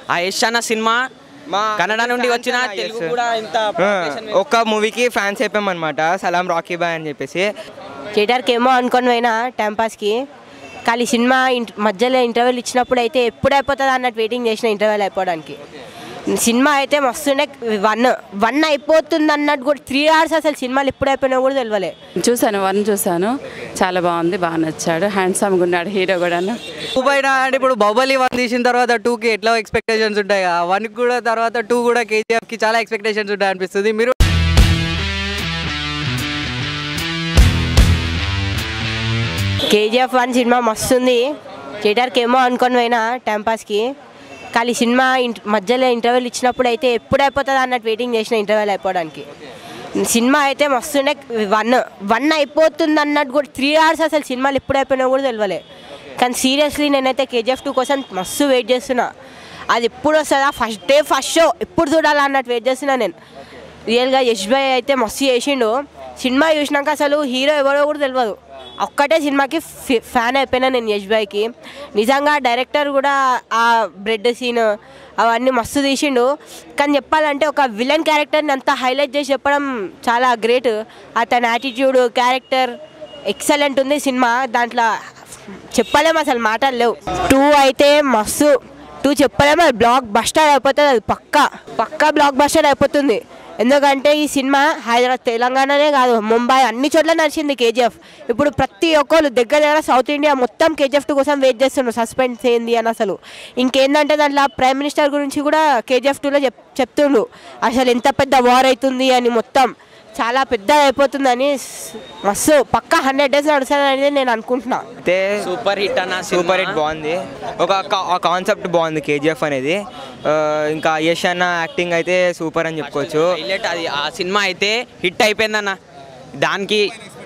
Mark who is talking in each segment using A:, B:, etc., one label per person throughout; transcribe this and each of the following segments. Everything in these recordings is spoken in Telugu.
A: ఆ యష్ అన్న సినిమా
B: మా
A: కన్నడ నుండి వచ్చిన
B: fans అన్న,
A: తెలుగు
B: yes.
A: కూడా ఇంత
B: ఆ,
A: population
B: ఒక్క మూవీకి ఫ్యాన్స్ అయిపోయామన్నమాట సలాం రాకీ బాయ్ అని చెప్పేసి
C: థియేటర్కి ఏమో అనుకొని పోయినా టైంపాస్కి కానీ సినిమా ఇంట్ మధ్యలో ఇంటర్వెల్ ఇచ్చినప్పుడు అయితే ఎప్పుడు అయిపోతుంది అన్నట్టు వెయిటింగ్ చేసిన ఇంటర్వెల్ అయిపోవడానికి సినిమా అయితే మస్తుండే వన్ వన్ అయిపోతుంది అన్నట్టు కూడా త్రీ అవర్స్ అసలు సినిమాలు ఎప్పుడు అయిపోయినా కూడా తెలియలే
D: చూశాను వన్ చూశాను చాలా బాగుంది బాగా నచ్చాడు హ్యాండ్సమ్గా ఉన్నాడు హీరో కూడాను
E: టూ పైన అంటే ఇప్పుడు బాహుబలి వన్ తీసిన తర్వాత టూకి ఎట్లా ఎక్స్పెక్టేషన్స్ ఉంటాయి వన్ కూడా తర్వాత టూ కూడా కేజీఎఫ్కి చాలా ఎక్స్పెక్టేషన్స్ ఉంటాయి అనిపిస్తుంది మీరు
C: కేజీఎఫ్ వన్ సినిమా మస్తుంది థియేటర్కి ఏమో అనుకొని పోయినా టైంపాస్కి కానీ సినిమా ఇంట్ మధ్యలో ఇంటర్వెల్ ఇచ్చినప్పుడు అయితే ఎప్పుడు అయిపోతుంది అన్నట్టు వెయిటింగ్ చేసిన ఇంటర్వెల్ అయిపోవడానికి సినిమా అయితే మస్తుండే వన్ వన్ అయిపోతుంది అన్నట్టు కూడా త్రీ అవర్స్ అసలు సినిమాలు ఎప్పుడు అయిపోయినా కూడా తెలియలే కానీ సీరియస్లీ నేనైతే కేజీఎఫ్ టూ కోసం మస్తు వెయిట్ చేస్తున్నా అది ఎప్పుడు వస్తుందా ఫస్ట్ డే ఫస్ట్ షో ఎప్పుడు చూడాలా అన్నట్టు వెయిట్ చేస్తున్నా నేను రియల్గా యష్ భాయ్ అయితే మస్తు చేసిండు సినిమా చూసినాక అసలు హీరో ఎవరో కూడా తెలియదు ఒక్కటే సినిమాకి ఫి- ఫ్యాన్ అయిపోయినా నేను యష్ భాయ్కి నిజంగా డైరెక్టర్ కూడా ఆ బ్రెడ్ సీన్ అవన్నీ మస్తు తీసిండు కానీ చెప్పాలంటే ఒక విలన్ క్యారెక్టర్ని అంత హైలైట్ చేసి చెప్పడం చాలా గ్రేట్ అతని యాటిట్యూడ్ క్యారెక్టర్ ఎక్సలెంట్ ఉంది సినిమా దాంట్లో చెప్పలేము అసలు మాటలు లేవు టూ అయితే మస్తు టూ చెప్పలేము అది బ్లాక్ బస్టర్ అయిపోతుంది అది పక్కా పక్కా బ్లాక్ బస్టర్ అయిపోతుంది ఎందుకంటే ఈ సినిమా హైదరాబాద్ తెలంగాణనే కాదు ముంబై అన్ని చోట్ల నడిచింది కేజీఎఫ్ ఇప్పుడు ప్రతి ఒక్కరు దగ్గర దగ్గర సౌత్ ఇండియా మొత్తం కేజీఎఫ్ టూ కోసం వెయిట్ చేస్తున్నారు సస్పెన్స్ ఏంది అని అసలు ఇంకేందంటే దాంట్లో ప్రైమ్ మినిస్టర్ గురించి కూడా కేజీఎఫ్ టూలో చెప్ చెప్తుండ్రు అసలు ఎంత పెద్ద వార్ అవుతుంది అని మొత్తం చాలా పెద్ద అయిపోతుందని స్- మస్తు పక్కా హండ్రెడ్ డేస్ నడుస్తుంది అనేది నేను అనుకుంటున్నా
B: అయితే
A: సూపర్ హిట్ అన్న
B: సూపర్ హిట్ బాగుంది ఒక కాన్సెప్ట్ బాగుంది కేజీఎఫ్ అనేది ఆ, ఇంకా యష్ అన్న యాక్టింగ్ అయితే సూపర్ అని చెప్పుకోవచ్చు
A: హైలైట్ అది ఆ సినిమా అయితే హిట్ అయిపోయిందన్న దానికి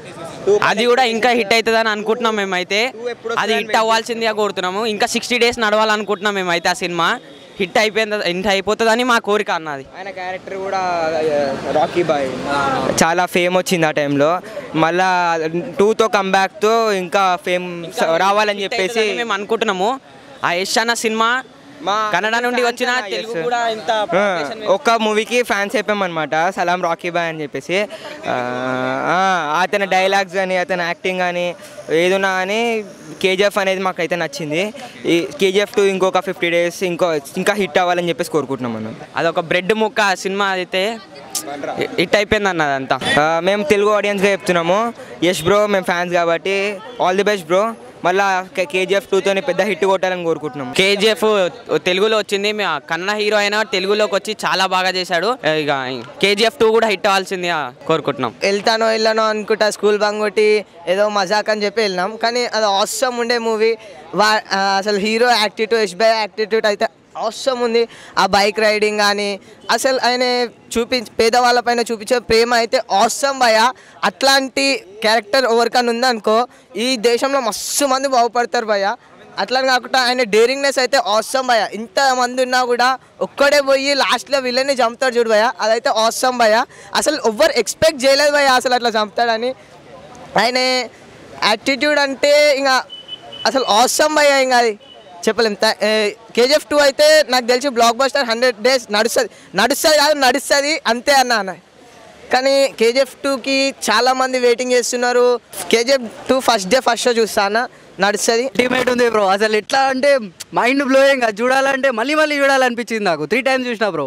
A: అది కూడా ఇంకా హిట్ అవుతుందని అనుకుంటున్నాం మేమైతే అది హిట్ అవ్వాల్సిందిగా కోరుతున్నాము ఇంకా సిక్స్టీ డేస్ నడవాలనుకుంటున్నాం మేమైతే ఆ సినిమా హిట్ అయిపోయింది హిట్ అయిపోతుందని మా కోరిక అన్నది
B: ఆయన క్యారెక్టర్ కూడా రాకీ బాయ్ చాలా ఫేమ్ వచ్చింది ఆ టైంలో మళ్ళా టూతో కంబ్యాక్తో ఇంకా ఫేమ్ రావాలని చెప్పేసి
A: అవుతుందని మేము అనుకుంటున్నాము ఆ యష్ అన్న సినిమా
B: మా
A: కన్నడ నుండి
B: fans
A: వచ్చిన
B: అన్న,
A: తెలుగు
B: yes.
A: కూడా ఇంత
B: ఆ,
A: population
B: ఒక్క మూవీకి ఫ్యాన్స్ అయిపోయామన్నమాట సలాం రాకీ బాయ్ అని చెప్పేసి ఆ, ఆ, అతని డైలాగ్స్ కానీ అతని యాక్టింగ్ కానీ ఏదున్నా కానీ కేజీఎఫ్ అనేది మాకైతే నచ్చింది ఈ కేజీఎఫ్ టూ ఇంకొక ఫిఫ్టీ డేస్ ఇంకో ఇంకా హిట్ అవ్వాలని చెప్పేసి కోరుకుంటున్నాం మనం
A: అదొక బ్రెడ్ ముక్క ఆ సినిమా అయితే హిట్ అయిపోయింది అన్న అదంతా
B: ఆ, మేము తెలుగు ఆడియన్స్గా చెప్తున్నాము యష్ బ్రో మేము ఫ్యాన్స్ కాబట్టి ఆల్ ది బెస్ట్ బ్రో మళ్ళా కేజీఎఫ్ టూతోని పెద్ద హిట్ కొట్టాలని కోరుకుంటున్నాము
A: కేజీఎఫ్ తెలుగులో వచ్చింది మీ కన్నడ హీరో అయినా తెలుగులోకి వచ్చి చాలా బాగా చేశాడు ఇక కేజీఎఫ్ టూ కూడా హిట్ అవ్వాల్సింది కోరుకుంటున్నాం
F: వెళ్తానో వెళ్ళానో అనుకుంటా స్కూల్ బంగ్ కొట్టి ఏదో మజాక్ అని చెప్పి వెళ్ళినాం కానీ అది అవసరం ఉండే మూవీ వా ఆ, అసలు hero attitude Yash by attitude అయితే అవసరం ఉంది ఆ బైక్ రైడింగ్ కానీ అసలు ఆయన చూపి పేదవాళ్ళ పైన చూపించే ప్రేమ అయితే అవసరం భయ అట్లాంటి క్యారెక్టర్ ఎవరికైనా ఉందనుకో ఈ దేశంలో మస్తు మంది బాగుపడతారు భయ అట్లా కాకుండా ఆయన డేరింగ్నెస్ అయితే అవసరం భయ ఇంత మంది ఉన్నా కూడా ఒక్కడే పోయి లాస్ట్లో వీళ్ళని చంపుతాడు చూడు భయ అదైతే అవసరం భయ అసలు ఎవ్వరు ఎక్స్పెక్ట్ చేయలేదు భయ అసలు అట్లా చంపుతాడని ఆయన యాటిట్యూడ్ అంటే ఇంకా అసలు అవసరం భయ ఇంకా అది చెప్పలేం కేజీఎఫ్ టూ అయితే నాకు తెలిసి బ్లాక్ బస్టర్ హండ్రెడ్ డేస్ నడుస్తుంది నడుస్తుంది కాదు నడుస్తుంది అంతే అన్న అన్న కానీ కేజీఎఫ్ టూకి చాలా మంది వెయిటింగ్ చేస్తున్నారు KGF two first day first show చూస్తా అన్న నడుస్తుంది
E: అల్టిమేట్ ఉంది బ్రో అసలు ఎట్లా అంటే మైండ్ బ్లోయింగ్ అది చూడాలంటే మళ్ళీ మళ్ళీ చూడాలనిపించింది నాకు త్రీ టైమ్స్ చూసిన బ్రో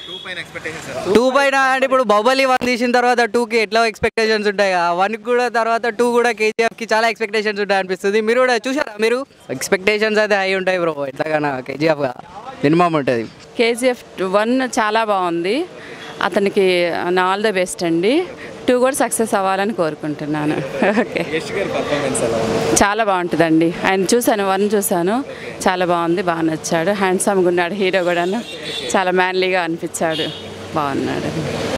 E: టూ పైన అంటే ఇప్పుడు బాహుబలి వన్ తీసిన తర్వాత టూకి ఎట్లా ఎక్స్పెక్టేషన్స్ ఉంటాయి వన్ కూడా తర్వాత టూ కూడా కేజీఎఫ్కి చాలా ఎక్స్పెక్టేషన్స్ ఉంటాయి అనిపిస్తుంది మీరు కూడా చూసారా మీరు ఎక్స్పెక్టేషన్స్ అయితే అయి ఉంటాయి బ్రో ఎట్లాగా కేజీఎఫ్గా మినిమం ఉంటుంది
D: కేజీఎఫ్ వన్ చాలా బాగుంది అతనికి నా ఆల్ ద బెస్ట్ అండి టూ కూడా సక్సెస్ అవ్వాలని కోరుకుంటున్నాను ఓకే చాలా బాగుంటుందండి ఆయన చూశాను వన్ చూశాను చాలా బాగుంది బాగా నచ్చాడు హ్యాండ్సమ్గా ఉన్నాడు హీరో కూడాను చాలా మ్యాన్లీగా అనిపించాడు బాగున్నాడు